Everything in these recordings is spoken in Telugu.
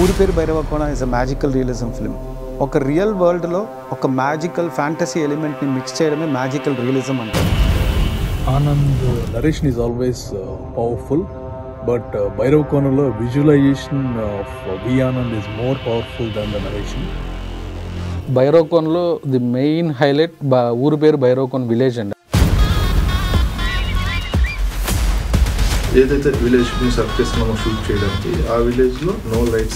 ఊరి పేరు Bhairavakona is a magical realism film ఒక రియల్ వరల్డ్లో ఒక మ్యాజికల్ ఫ్యాంటసీ ఎలిమెంట్ని మిక్స్ చేయడమే మ్యాజికల్ రియలిజం అంటారు Anand narration is always powerful but భైరవ్ కోనలో visualisation of V Anand is more powerful than the narration భైరవకోన్లో ది మెయిన్ హైలైట్ బా ఊరి పేరు భైరవకోన్ విలేజ్ అండి ఏదైతే విలేజ్ ని సర్ఫేస్ మనం షూట్ చేయడానికి ఆ విలేజ్ లో no lights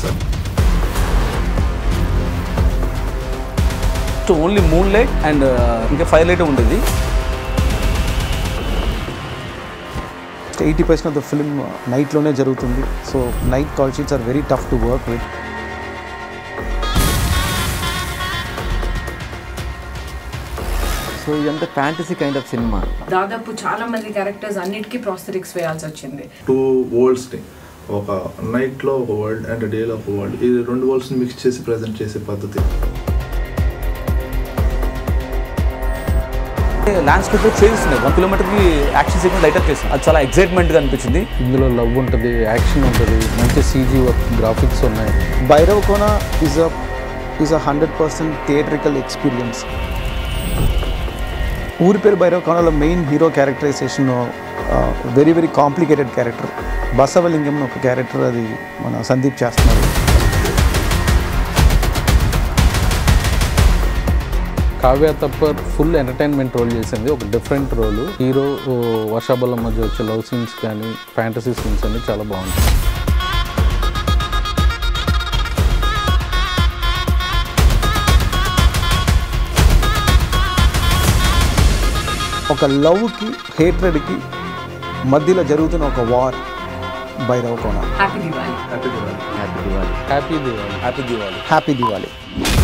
only moon light and ఇంకా ఫైర్ లైట్ ఉండేది eighty percent of the film నైట్లోనే జరుగుతుంది so night call sheets are very tough to work with so ఇదంతా ఫ్యాంటసీ కైండ్ ఆఫ్ సినిమా దాదాపు చాలా మంది క్యారెక్టర్స్ అన్నిటికీ ప్రాస్థెటిక్స్ వేయాల్సి వచ్చింది టూ వరల్డ్స్ ని ఒక నైట్ లో ఒక వరల్డ్ అండ్ డే లో ఒక వరల్డ్ ఈ రెండు వరల్డ్స్ ని మిక్స్ చేసి ప్రజెంట్ చేసే పద్ధతి ల్యాండ్స్కేప్ చేంజ్ ఉన్నాయి వన్ కిలోమీటర్కి యాక్షన్ సీక్వెన్స్ లైట్ అప్ చేసింది అది చాలా ఎక్సైట్మెంట్గా అనిపించింది ఇందులో లవ్ ఉంటుంది యాక్షన్ ఉంటుంది మంచి సీజీ వర్క్ గ్రాఫిక్స్ ఉన్నాయి Bhairavakona is a is a hundred percent theatrical experience ఊరి పేరు భైరవకోనలో main hero characterisation very very complicated character Basavalingam ఒక క్యారెక్టర్ అది మన సందీప్ చేస్తున్నారు Kavya Thapar full entertainment role చేసింది ఒక డిఫరెంట్ రోల్ హీరో వర్షాబలం మధ్య వచ్చే లవ్ సీన్స్ కానీ ఫ్యాంటసీ సీన్స్ అన్ని చాలా బాగుంటాయి ఒక లవ్కి హేట్రెడ్కి మధ్యలో జరుగుతున్న ఒక war Bhairavakona happy Diwali happy Diwali happy Diwali happy Diwali happy Diwali happy Diwali